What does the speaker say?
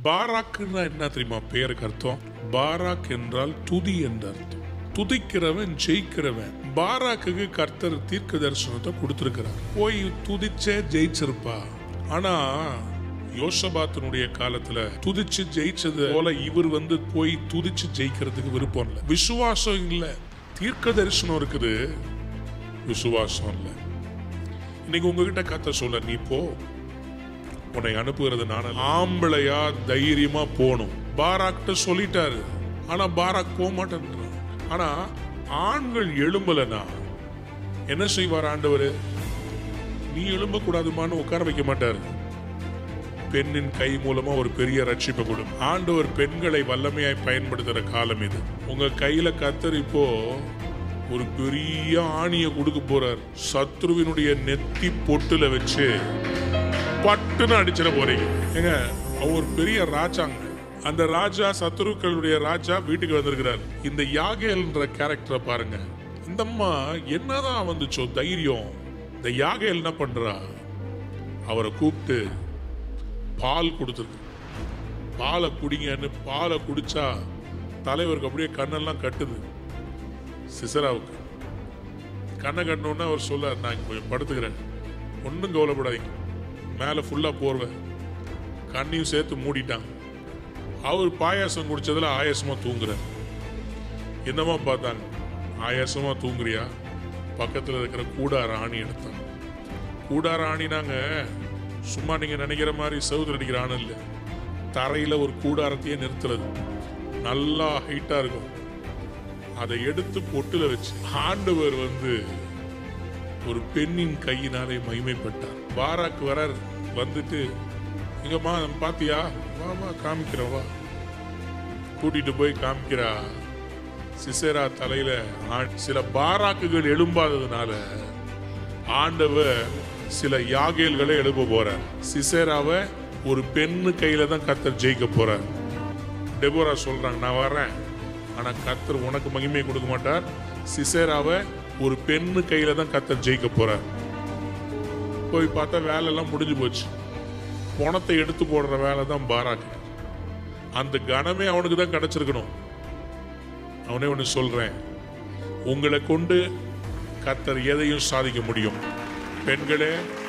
பாராக்குன்னா என்ன தெரியுமா பேருக்கு அர்த்தம் பாராக் என்றால் துதி என்ற அர்த்தம் துதிக்கிறவன் ஜெயிக்கிறவன் பாராக்குக்கு கர்த்தர் தீர்க்க தரிசனத்தை கொடுத்திருக்கிறார் போய் துதிச்சே ஜெயிச்சிருப்பா ஆனா யோசபாத்தினுடைய காலத்துல துதிச்சு ஜெயிச்சது போல இவர் வந்து போய் துதிச்சு ஜெயிக்கிறதுக்கு விருப்பம் இல்லை விசுவாசம் இல்ல தீர்க்க தரிசனம் இருக்குது விசுவாசம் இல்லை இன்னைக்கு உங்ககிட்ட கத்த சொல்ல நீ போ உன்னை அனுப்புகிறது நான் ஆம்பளையா தைரியமா போகணும் பாராக்ட்ட சொல்லிட்டாரு ஆனா பாராக் போக மாட்டேன்றான் ஆனா ஆண்கள் எழும்பலனா என்ன செய்வார் ஆண்டவர் நீ எழும்ப கூடாதுமான்னு உட்கார வைக்க மாட்டாரு பெண்ணின் கை மூலமா ஒரு பெரிய ரட்சிப்பை கொடும் ஆண்டவர் பெண்களை வல்லமையாய் பயன்படுத்துற காலம் இது உங்க கையில கத்தர் இப்போ ஒரு பெரிய ஆணிய கொடுக்க போறார் சத்ருவினுடைய நெத்தி பொட்டுல வச்சு பட்டுன்னு அடிச்சிட போறீங்க ஏங்க அவர் ஒரு பெரிய ராஜாங்க அந்த ராஜா சத்ருக்களுடைய ராஜா வீட்டுக்கு வந்திருக்கிறார் இந்த யாகேல்ன்ற கேரக்டரை பாருங்க இந்த அம்மா என்னதான் வந்துச்சோ தைரியம் இந்த யாகேல் என்ன பண்றா அவரை கூப்பிட்டு பால் கொடுத்துருக்கு பாலை குடிங்கன்னு பாலை குடிச்சா தலைவருக்கு அப்படியே கண்ணெல்லாம் கட்டுது சிசராவுக்கு கண்ணை கட்டினோடனே அவர் சொல்லார் நான் இங்க கொஞ்சம் படுத்துக்கிறேன் ஒன்றும் கவலைப்படாதீங்க மேலே ஃபுல்லாக போர்வை கண்ணையும் சேர்த்து மூடிட்டாங்க அவர் பாயாசம் குடிச்சதுல ஆயாசமா தூங்குறார் என்னமா பார்த்தாங்க ஆயாசமா தூங்குறியா பக்கத்தில் இருக்கிற கூடார ஆணி எடுத்தாங்க கூடார ஆணினாங்க சும்மா நீங்க நினைக்கிற மாதிரி செவுத்துல அடிக்கிற ஆணி இல்லை தரையில ஒரு கூடாரத்தையே நிறுத்துறது நல்லா ஹைட்டா இருக்கும் அதை எடுத்து பொட்டுல வச்சு ஆண்டவர் வந்து ஒரு பெண்ணின் கையினாலே மகிமைப்பட்டார் பாராக்கு வரார் வந்துட்டு இங்கம்மா பாத்தியா வா வா காமிக்கிறேன் வா கூட்டிட்டு போய் காமிக்கிறா சிசேரா தலையில ஆண்- சில பாராக்குகள் எழும்பாததுனால ஆண்டவர் சில யாகேல்களை எழுப்ப போறார் சிசேராவை ஒரு பெண்ணு கையில தான் கத்தர் ஜெயிக்க போறார் டெபோரா சொல்றாங்க நான் வரேன் ஆனா கத்தர் உனக்கு மகிமை கொடுக்க மாட்டார் சிசேராவை ஒரு பெண்ணு கையில தான் கத்தர் ஜெயிக்க போறார் போய் பார்த்தா வேலை எல்லாம் முடிஞ்சு போச்சு பணத்தை எடுத்து போடுற வேலை தான் பாராக்கு அந்த கணமே அவனுக்கு தான் கிடைச்சிருக்கணும் அவனே ஒன்று சொல்றேன் உங்களை கொண்டு கத்தர் எதையும் சாதிக்க முடியும் பெண்களே